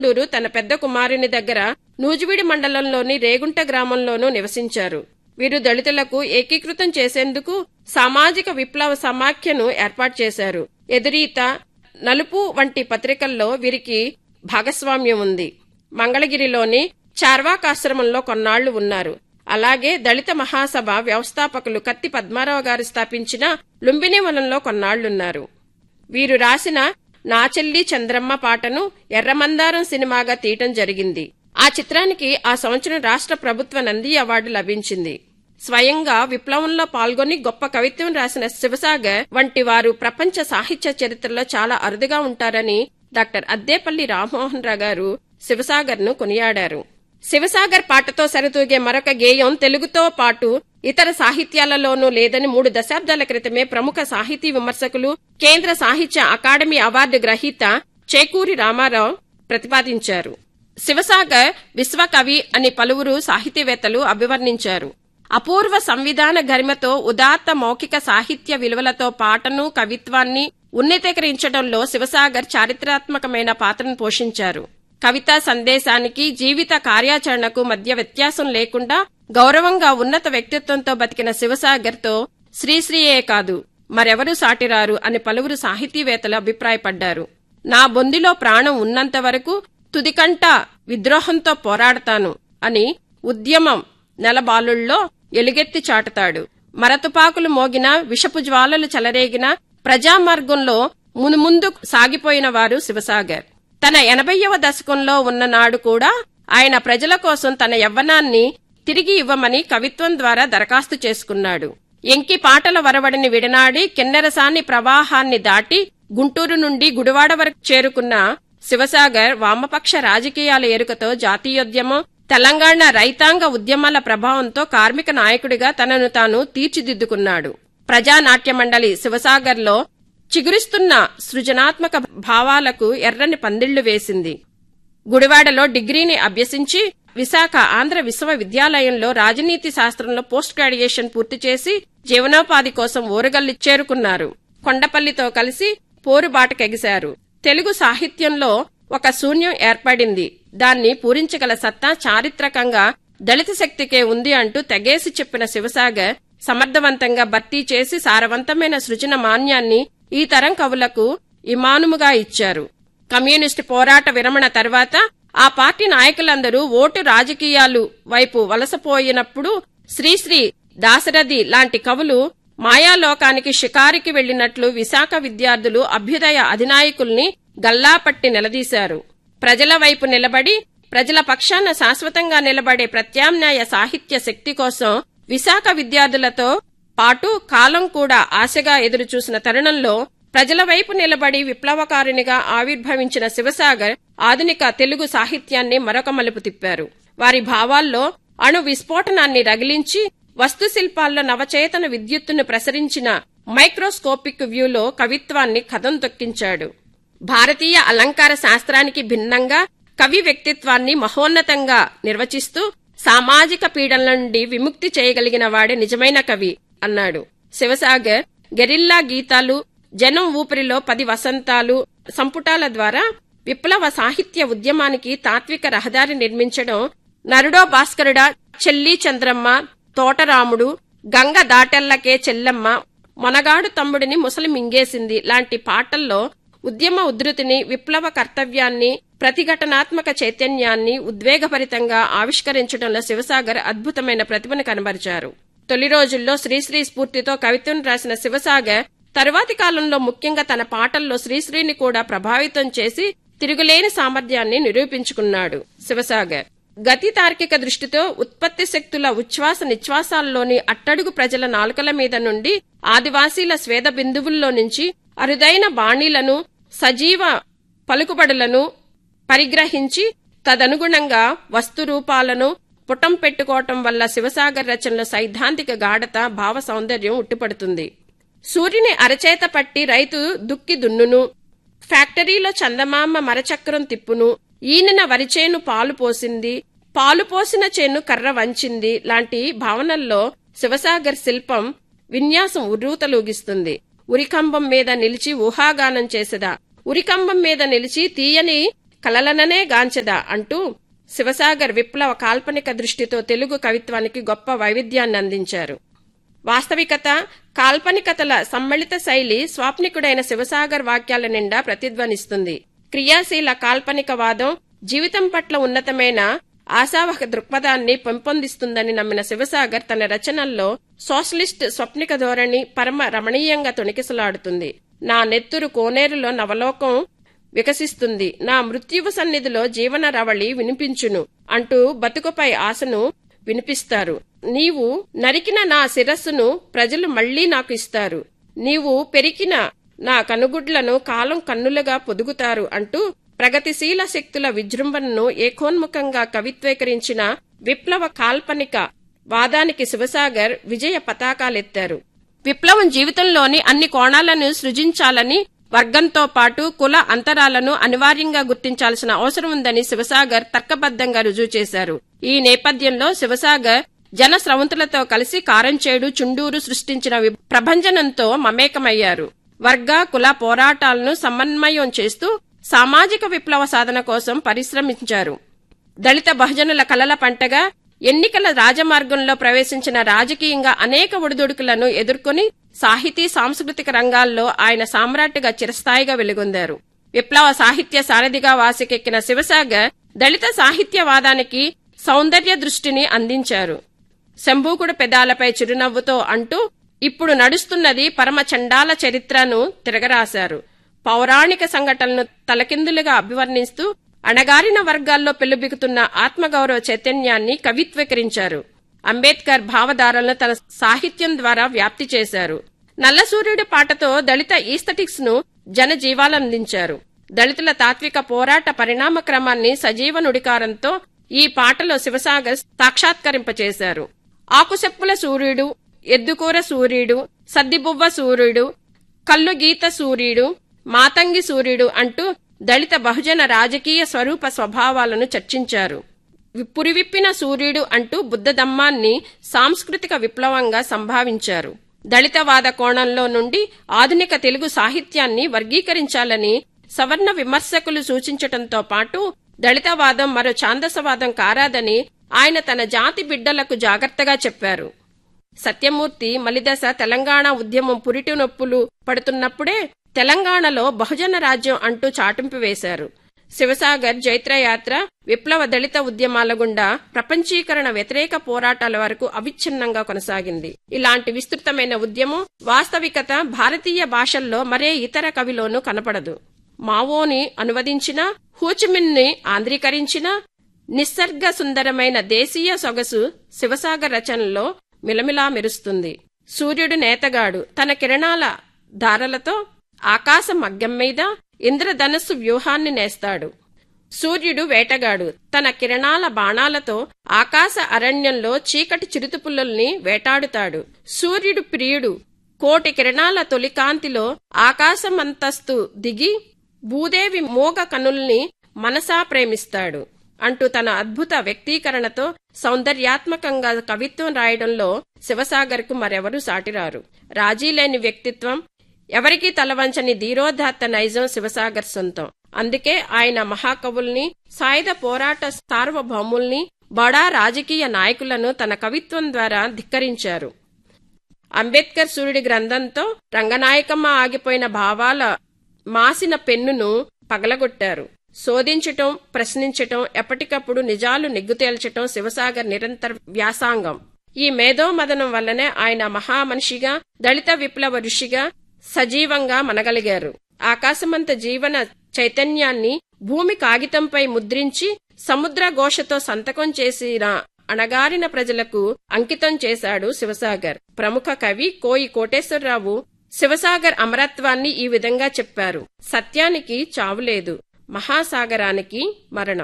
లూరు తన పెద్ద కుమారుని దగ్గర నూజివీడి మండలంలోని రేగుంట గ్రామంలోనూ నివసించారు వీరు దళితులకు ఏకీకృతం చేసేందుకు సామాజిక విప్లవ సమాఖ్యను ఏర్పాటు చేశారు ఎదురీత నలుపు వంటి పత్రికల్లో వీరికి భాగస్వామ్యం ఉంది మంగళగిరిలోని చార్వాకాశ్రమంలో కొన్నాళ్లు ఉన్నారు అలాగే దళిత మహాసభ వ్యవస్థాపకులు కత్తి పద్మారావు గారు స్థాపించిన లుంబిని వనంలో కొన్నాళ్లున్నారు వీరు రాసిన నా చెల్లి చంద్రమ్మ పాటను ఎర్రమందారం సినిమాగా తీయటం జరిగింది ఆ చిత్రానికి ఆ సంవత్సరం రాష్ట్ర ప్రభుత్వ నంది అవార్డు లభించింది స్వయంగా విప్లవంలో పాల్గొని గొప్ప కవిత్వం రాసిన శివసాగర్ వంటి వారు ప్రపంచ సాహిత్య చరిత్రలో చాలా అరుదుగా ఉంటారని డాక్టర్ అద్దేపల్లి రామ్మోహన్ రావు గారు శివసాగర్ ను కొనియాడారు శివసాగర్ పాటతో సరితూగే మరొక గేయం తెలుగుతో పాటు ఇతర సాహిత్యాలలోనూ లేదని మూడు దశాబ్దాల క్రితమే ప్రముఖ సాహితీ విమర్శకులు కేంద్ర సాహిత్య అకాడమీ అవార్డు గ్రహీత చేకూరి రామారావు ప్రతిపాదించారు శివసాగర్ విశ్వకవి అని పలువురు సాహితీవేత్తలు అభివర్ణించారు అపూర్వ సంవిధాన గరిమతో ఉదాత్త మౌఖిక సాహిత్య విలువలతో పాటను కవిత్వాన్ని ఉన్నతీకరించడంలో శివసాగర్ చారిత్రాత్మకమైన పాత్రను పోషించారు కవితా సందేశానికి జీవిత కార్యాచరణకు మధ్య వ్యత్యాసం లేకుండా గౌరవంగా ఉన్నత వ్యక్తిత్వంతో బతికిన శివసాగర్తో శ్రీశ్రీయే కాదు మరెవరూ సాటిరారు అని పలువురు సాహితీవేత్తలు అభిప్రాయపడ్డారు నా బొందిలో ప్రాణం ఉన్నంత వరకు తుదికంట విద్రోహంతో పోరాడతాను అని ఉద్యమం నెలబాలుల్లో ఎలుగెత్తి చాటుతాడు మరతుపాకులు మోగిన విషపు జ్వాలలు చెలరేగిన ప్రజామార్గంలో మునుముందు సాగిపోయిన వారు శివసాగర్ తన ఎనభైవ దశకంలో ఉన్న నాడు కూడా ఆయన ప్రజల కోసం తన యవ్వనాన్ని తిరిగి ఇవ్వమని కవిత్వం ద్వారా దరఖాస్తు చేసుకున్నాడు ఎంకి పాటల వరవడిని విడనాడి కిన్నెరసాని ప్రవాహాన్ని దాటి గుంటూరు నుండి గుడివాడ వరకు చేరుకున్న శివసాగర్ వామపక్ష రాజకీయాల ఎరుకతో జాతీయోద్యమం తెలంగాణ రైతాంగ ఉద్యమాల ప్రభావంతో కార్మిక నాయకుడిగా తనను తాను తీర్చిదిద్దుకున్నాడు ప్రజానాట్య మండలి శివసాగర్లో చిగురిస్తున్న సృజనాత్మక భావాలకు ఎర్రని పందిళ్లు వేసింది గుడివాడలో డిగ్రీని అభ్యసించి విశాఖ ఆంధ్ర విశ్వవిద్యాలయంలో రాజనీతి శాస్త్రంలో పోస్ట్ గ్రాడ్యుయేషన్ పూర్తి చేసి జీవనోపాధి కోసం ఊరగల్లి చేరుకున్నారు కొండపల్లితో కలిసి పోరుబాటకెగిశారు తెలుగు సాహిత్యంలో ఒక శూన్యం ఏర్పడింది దాన్ని పూరించగల సత్తా చారిత్రకంగా దళిత శక్తికే ఉంది అంటూ తెగేసి చెప్పిన శివసాగర్ సమర్థవంతంగా భర్తీ చేసి సారవంతమైన సృజన మాన్యాన్ని ఈ తరం కవులకు ఇమానుముగా ఇచ్చారు కమ్యూనిస్టు పోరాట విరమణ తర్వాత ఆ పార్టీ నాయకులందరూ ఓటు రాజకీయాలు వైపు వలసపోయినప్పుడు శ్రీశ్రీ దాశరథి లాంటి కవులు మాయాలోకానికి షికారికి వెళ్లినట్లు విశాఖ విద్యార్థులు అభ్యుదయ అధినాయకుల్ని గల్లాపట్టి నిలదీశారు ప్రజల వైపు నిలబడి ప్రజల పక్షాన శాశ్వతంగా నిలబడే ప్రత్యామ్నాయ సాహిత్య శక్తి కోసం విశాఖ విద్యార్థులతో పాటు కాలం కూడా ఆశగా ఎదురుచూసిన తరుణంలో ప్రజల వైపు నిలబడి విప్లవకారునిగా ఆవిర్భవించిన శివసాగర్ ఆధునిక తెలుగు సాహిత్యాన్ని మరొక మలుపు తిప్పారు వారి భావాల్లో అణు విస్ఫోటనాన్ని రగిలించి వస్తు శిల్పాల్లో నవచేతన విద్యుత్తును ప్రసరించిన మైక్రోస్కోపిక్ వ్యూలో కవిత్వాన్ని కథం తొక్కించాడు భారతీయ అలంకార శాస్త్రానికి భిన్నంగా కవి వ్యక్తిత్వాన్ని మహోన్నతంగా నిర్వచిస్తూ సామాజిక పీడనల నుండి విముక్తి చేయగలిగిన వాడే నిజమైన కవి అన్నాడు శివసాగర్ గెరిల్లా గీతాలు జనం ఊపిరిలో పది వసంతాలు సంపుటాల ద్వారా విప్లవ సాహిత్య ఉద్యమానికి తాత్విక రహదారి నిర్మించడం నరుడో భాస్కరుడా చెల్లి చంద్రమ్మ తోటరాముడు గంగ దాటెల్లకే చెల్లెమ్మ మొనగాడు తమ్ముడిని ముసలి మింగేసింది లాంటి పాటల్లో ఉద్యమ ఉధృతిని విప్లవ కర్తవ్యాన్ని ప్రతిఘటనాత్మక చైతన్యాన్ని ఉద్వేగభరితంగా ఆవిష్కరించడంలో శివసాగర్ అద్భుతమైన ప్రతిభను కనబరిచారు తొలి రోజుల్లో శ్రీశ్రీ స్ఫూర్తితో కవిత్వం రాసిన శివసాగర్ తరువాతి కాలంలో ముఖ్యంగా తన పాటల్లో శ్రీశ్రీని కూడా ప్రభావితం చేసి తిరుగులేని సామర్థ్యాన్ని నిరూపించుకున్నాడు శివసాగర్ గతి తార్కిక దృష్టితో ఉత్పత్తి శక్తుల ఉచ్ఛ్వాస నిశ్వాసాల్లోని అట్టడుగు ప్రజల నాలుకల మీద నుండి ఆదివాసీల స్వేద బిందువుల్లో నుంచి అరుదైన బాణీలను సజీవ పలుకుబడులను పరిగ్రహించి తదనుగుణంగా వస్తు రూపాలను పుటం పెట్టుకోవటం వల్ల శివసాగర్ రచనలో సైద్ధాంతిక గాఢత భావ సౌందర్యం ఉట్టిపడుతుంది సూర్యుని అరచేత పట్టి రైతు దుక్కి దున్నును ఫ్యాక్టరీలో చందమామ మరచక్రం తిప్పును ఈనిన వరిచేను పాలు పోసింది పాలు పోసిన చేను కర్ర వంచింది లాంటి భావనల్లో శివసాగర్ శిల్పం విన్యాసం ఉర్రూతలూగిస్తుంది ఉరికంబం మీద నిలిచి ఊహాగానం చేసదా ఉరికంబం మీద నిలిచి తీయని కలలననే గాంచదా అంటూ శివసాగర్ విప్లవ కాల్పనిక దృష్టితో తెలుగు కవిత్వానికి గొప్ప వైవిధ్యాన్ని అందించారు వాస్తవికత కాల్పనికతల సమ్మిళిత శైలి స్వాప్నికుడైన శివసాగర్ వాక్యాల నిండా ప్రతిధ్వనిస్తుంది క్రియాశీల కాల్పనిక వాదం జీవితం పట్ల ఉన్నతమైన ఆశావహ దృక్పథాన్ని పెంపొందిస్తుందని నమ్మిన శివసాగర్ తన రచనల్లో సోషలిస్ట్ స్వప్నిక ధోరణి పరమ రమణీయంగా తొణికిసలాడుతుంది నా నెత్తురు కోనేరులో నవలోకం వికసిస్తుంది నా మృత్యువు సన్నిధిలో జీవన రవళి వినిపించును అంటూ బతుకుపై ఆశను వినిపిస్తారు నీవు నరికిన నా శిరస్సును ప్రజలు మళ్లీ నాకు ఇస్తారు నీవు పెరికిన నా కనుగుడ్లను కాలం కన్నులుగా పొదుగుతారు అంటూ ప్రగతిశీల శక్తుల విజృంభణను ఏకోన్ముఖంగా కవిత్వీకరించిన విప్లవ కాల్పనిక వాదానికి శివసాగర్ విజయ పతాకాలెత్తారు విప్లవం జీవితంలోని అన్ని కోణాలను సృజించాలని వర్గంతో పాటు కుల అంతరాలను అనివార్యంగా గుర్తించాల్సిన అవసరం ఉందని శివసాగర్ తర్కబద్ధంగా రుజువు చేశారు ఈ నేపథ్యంలో శివసాగర్ జన స్రవంతులతో కలిసి కారంచేడు చుండూరు సృష్టించిన వి- ప్రభంజనంతో మమేకమయ్యారు వర్గ కుల పోరాటాలను సమన్వయం చేస్తూ సామాజిక విప్లవ సాధన కోసం పరిశ్రమించారు దళిత బహుజనుల కలల పంటగా ఎన్నికల రాజమార్గంలో ప్రవేశించిన రాజకీయంగా అనేక ఒడిదుడుకులను ఎదుర్కొని సాహితీ సాంస్కృతిక రంగాల్లో ఆయన సామ్రాట్గా చిరస్థాయిగా వెలుగొందారు విప్లవ సాహిత్య సారథిగా వాసికెక్కిన శివసాగర్ దళిత సాహిత్యవాదానికి సౌందర్య దృష్టిని అందించారు శంభూకుడు పెదాలపై చిరునవ్వుతో అంటూ ఇప్పుడు నడుస్తున్నది పరమ చండాల చరిత్రను తిరగరాశారు పౌరాణిక సంఘటనలను తలకిందులుగా అభివర్ణిస్తూ అణగారిన వర్గాల్లో పెళ్లిబిగుతున్న ఆత్మగౌరవ చైతన్యాన్ని కవిత్వీకరించారు అంబేద్కర్ భావధారలను తన సాహిత్యం ద్వారా వ్యాప్తి చేశారు నల్లసూర్యుడి పాటతో దళిత ఈస్థటిక్స్ ను జనజీవాలందించారు దళితుల తాత్విక పోరాట పరిణామ క్రమాన్ని సజీవ నుడికారంతో ఈ పాటలో శివసాగర్ సాక్షాత్కరింపచేశారు ఆకుసెప్పుల సూర్యుడు ఎద్దుకూర సూర్యుడు సద్దిబువ్వ సూర్యుడు కల్లు గీత సూర్యుడు మాతంగి సూర్యుడు అంటూ దళిత బహుజన రాజకీయ స్వరూప స్వభావాలను చర్చించారు పురివిప్పిన సూర్యుడు అంటూ బుద్ధదమ్మాన్ని సాంస్కృతిక విప్లవంగా సంభావించారు దళితవాద కోణంలో నుండి ఆధునిక తెలుగు సాహిత్యాన్ని వర్గీకరించాలని సవర్ణ విమర్శకులు సూచించటంతో పాటు దళితవాదం మరో ఛాందసవాదం కారాదని ఆయన తన జాతి బిడ్డలకు జాగ్రత్తగా చెప్పారు సత్యమూర్తి మలిదశ తెలంగాణ ఉద్యమం పురిటి నొప్పులు పడుతున్నప్పుడే తెలంగాణలో బహుజన రాజ్యం అంటూ చాటింపు వేశారు శివసాగర్ జైత్రయాత్ర విప్లవ దళిత ఉద్యమాల గుండా ప్రపంచీకరణ వ్యతిరేక పోరాటాల వరకు అవిచ్ఛిన్నంగా కొనసాగింది ఇలాంటి విస్తృతమైన ఉద్యమం వాస్తవికత భారతీయ భాషల్లో మరే ఇతర కవిలోనూ కనపడదు మావోని అనువదించిన హూచిమిన్ని ఆంధ్రీకరించిన నిస్సర్గ సుందరమైన దేశీయ సొగసు శివసాగర్ రచనలో మిలమిలా మెరుస్తుంది సూర్యుడు నేతగాడు తన కిరణాల ధారలతో ఆకాశ మగ్గం మీద ఇంద్రధనస్సు వ్యూహాన్ని నేస్తాడు సూర్యుడు వేటగాడు తన కిరణాల బాణాలతో ఆకాశ అరణ్యంలో చీకటి చిరుతుపుల్లుల్ని వేటాడుతాడు సూర్యుడు ప్రియుడు కోటి కిరణాల తొలికాంతిలో ఆకాశమంతస్తు దిగి భూదేవి మోగ కనుల్ని మనసా ప్రేమిస్తాడు అంటూ తన అద్భుత వ్యక్తీకరణతో సౌందర్యాత్మకంగా కవిత్వం రాయడంలో శివసాగర్కు మరెవరూ సాటిరారు రాజీలేని వ్యక్తిత్వం ఎవరికీ తలవంచని ధీరోదాత్త నైజం శివసాగర్ సొంతం అందుకే ఆయన మహాకవుల్ని సాయుధ పోరాట సార్వభౌముల్ని బడా రాజకీయ నాయకులను తన కవిత్వం ద్వారా ధిక్కరించారు అంబేద్కర్ సూర్యుడి గ్రంథంతో రంగనాయకమ్మ ఆగిపోయిన భావాల మాసిన పెన్నును పగలగొట్టారు శోధించటం ప్రశ్నించటం ఎప్పటికప్పుడు నిజాలు నిగ్గుతేల్చటం శివసాగర్ నిరంతర వ్యాసాంగం ఈ మేధోమదనం వల్లనే ఆయన మహామనిషిగా దళిత విప్లవ ఋషిగా సజీవంగా మనగలిగారు ఆకాశమంత జీవన చైతన్యాన్ని భూమి కాగితంపై ముద్రించి సముద్ర ఘోషతో సంతకం చేసిన అణగారిన ప్రజలకు అంకితం చేశాడు శివసాగర్ ప్రముఖ కవి కోయి కోటేశ్వరరావు శివసాగర్ అమరత్వాన్ని ఈ విధంగా చెప్పారు సత్యానికి చావులేదు మహాసాగరానికి మరణం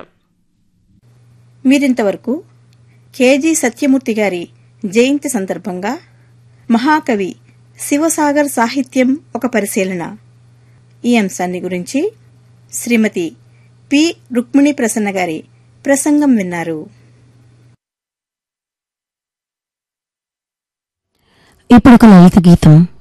మీరింతవరకు కేజీ సత్యమూర్తి గారి జయంతి సందర్భంగా మహాకవి శివసాగర్ సాహిత్యం ఒక పరిశీలన ఈ అంశాన్ని గురించి శ్రీమతి పి రుక్మిణి ప్రసన్న గారి ప్రసంగం విన్నారు ఇప్పుడు ఒక లలిత గీతం